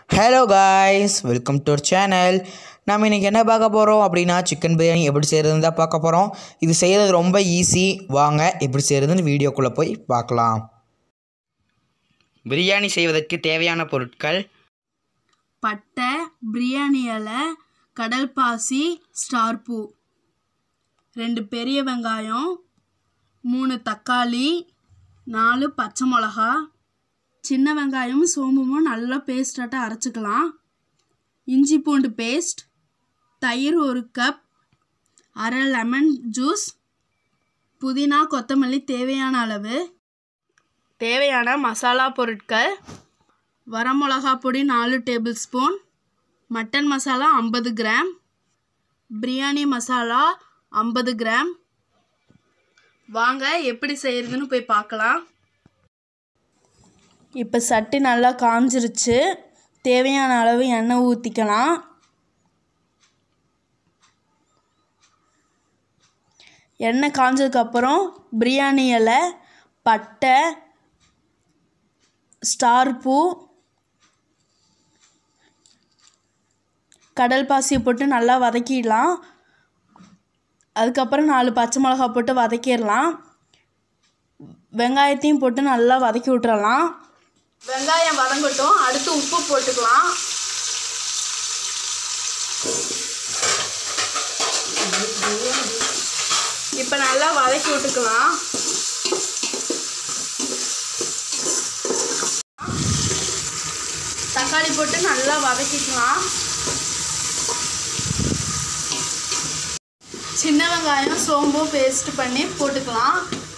hello guys welcome to channel நம்ம இன்றைக்கி என்ன பார்க்க போகிறோம் அப்படின்னா சிக்கன் பிரியாணி எப்படி செய்கிறதுன்னு தான் பார்க்க போகிறோம் இது செய்கிறது ரொம்ப ஈஸி வாங்க எப்படி செய்கிறதுன்னு வீடியோக்குள்ளே போய் பார்க்கலாம் பிரியாணி செய்வதற்கு தேவையான பொருட்கள் பட்டை பிரியாணி இலை கடல் பாசி ஸ்டார் பூ ரெண்டு பெரிய வெங்காயம் மூணு தக்காளி நாலு பச்சை மிளகா சின்ன வெங்காயமும் சோம்புமும் நல்லா பேஸ்டாட்டம் அரைச்சிக்கலாம் இஞ்சி பூண்டு பேஸ்ட் தயிர் ஒரு கப் அரை லெமன் ஜூஸ் புதினா கொத்தமல்லி தேவையான அளவு தேவையான மசாலா பொருட்கள் வரமிளகா பொடி நாலு டேபிள் ஸ்பூன் மட்டன் மசாலா ஐம்பது கிராம் பிரியாணி மசாலா ஐம்பது கிராம் வாங்க எப்படி செய்யறதுன்னு போய் பார்க்கலாம் இப்போ சட்டி நல்லா காஞ்சிருச்சு தேவையான அளவு எண்ணெய் ஊற்றிக்கலாம் எண்ணெய் காஞ்சதுக்கப்புறம் பிரியாணி இலை பட்டை ஸ்டார் பூ கடல் பாசியை போட்டு நல்லா வதக்கிடலாம் அதுக்கப்புறம் நாலு பச்சை மிளகா போட்டு வதக்கிடலாம் வெங்காயத்தையும் போட்டு நல்லா வதக்கி விட்டுறலாம் வெங்காயம் வதங்கட்டும் அடுத்து உப்பு போட்டுக்கலாம் இப்போ நல்லா வதக்கி விட்டுக்கலாம் தக்காளி போட்டு நல்லா வதக்கிக்கலாம் சின்ன வெங்காயம் சோம்பும் பேஸ்ட் பண்ணி போட்டுக்கலாம்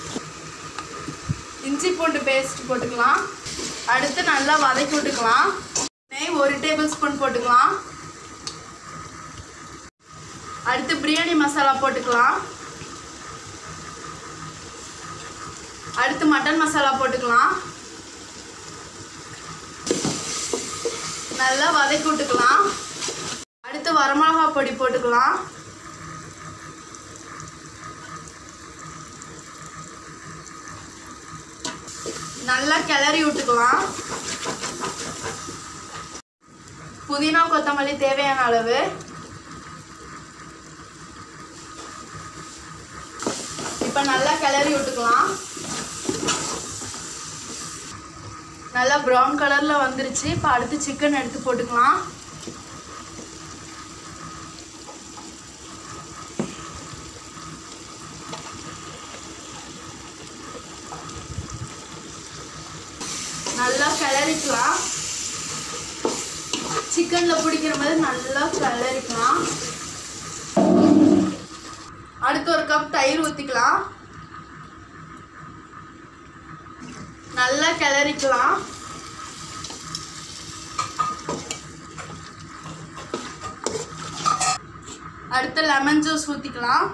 இஞ்சி பூண்டு பேஸ்ட் போட்டுக்கலாம் அடுத்து நல்லா வதக்கி விட்டுக்கலாம் நெய் ஒரு டேபிள் ஸ்பூன் போட்டுக்கலாம் அடுத்து பிரியாணி மசாலா போட்டுக்கலாம் அடுத்து மட்டன் மசாலா போட்டுக்கலாம் நல்லா வதக்கி விட்டுக்கலாம் அடுத்து வரமிளகா பொடி போட்டுக்கலாம் நல்லா கிளறி விட்டுக்கலாம் புதினா கொத்தமல்லி தேவையான அளவு இப்போ நல்லா கிளறி விட்டுக்கலாம் நல்லா ப்ரௌன் கலரில் வந்துருச்சு இப்போ அடுத்து சிக்கன் எடுத்து போட்டுக்கலாம் நல்லா கிளறிக்கலாம் சிக்கனில் பிடிக்கிற மாதிரி நல்லா கிளறிக்கலாம் அடுத்து ஒரு கப் தயிர் ஊற்றிக்கலாம் நல்லா கிளறிக்கலாம் அடுத்து லெமன் ஜூஸ் ஊற்றிக்கலாம்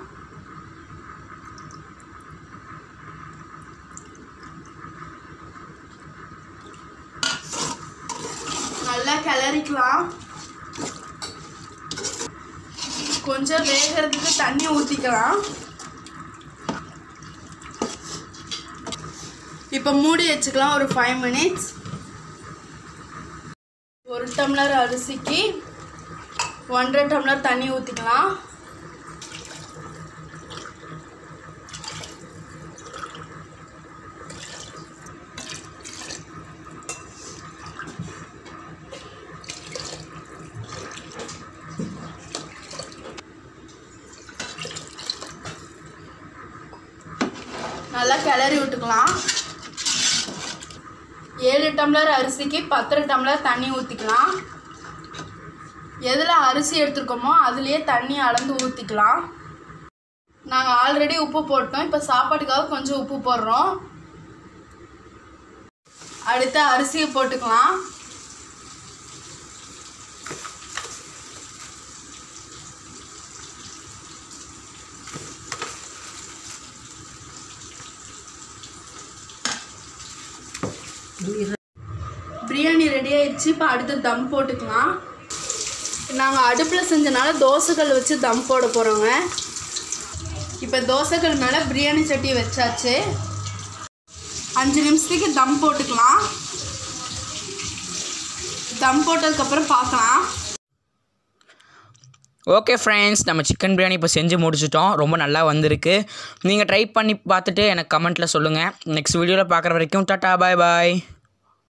நல்லா கிளறிக்கலாம் கொஞ்சம் வேகிறதுக்கு தண்ணி ஊற்றிக்கலாம் இப்போ மூடி வச்சுக்கலாம் ஒரு ஃபைவ் மினிட்ஸ் ஒரு டம்ளர் அரிசிக்கு ஒன்றரை டம்ளர் தண்ணி ஊற்றிக்கலாம் நல்லா கிளறி விட்டுக்கலாம் ஏழு டம்ளர் அரிசிக்கு பத்தரை டம்ளர் தண்ணி ஊற்றிக்கலாம் எதில் அரிசி எடுத்துருக்கோமோ அதுலேயே தண்ணி அளந்து ஊற்றிக்கலாம் நாங்கள் ஆல்ரெடி உப்பு போட்டோம் இப்போ சாப்பாட்டுக்காக கொஞ்சம் உப்பு போடுறோம் அடுத்து அரிசியை போட்டுக்கலாம் பிரியாணி ரெடி ஆயிடுச்சு இப்போ அடுத்து தம் போட்டுக்கலாம் நாங்கள் அடுப்பில் செஞ்சனால தோசைக்கல் வச்சு தம் போட போகிறோங்க இப்போ தோசைக்கல் மேலே பிரியாணி சட்டி வச்சாச்சு அஞ்சு நிமிஷத்துக்கு தம் போட்டுக்கலாம் தம் போட்டதுக்கப்புறம் பார்க்கலாம் ஓகே ஃப்ரெண்ட்ஸ் நம்ம சிக்கன் பிரியாணி இப்போ செஞ்சு முடிச்சிட்டோம் ரொம்ப நல்லா வந்திருக்கு நீங்கள் ட்ரை பண்ணி பார்த்துட்டு எனக்கு கமெண்ட்டில் சொல்லுங்கள் நெக்ஸ்ட் வீடியோவில் பார்க்குற வரைக்கும் டாட்டா பாய் பாய்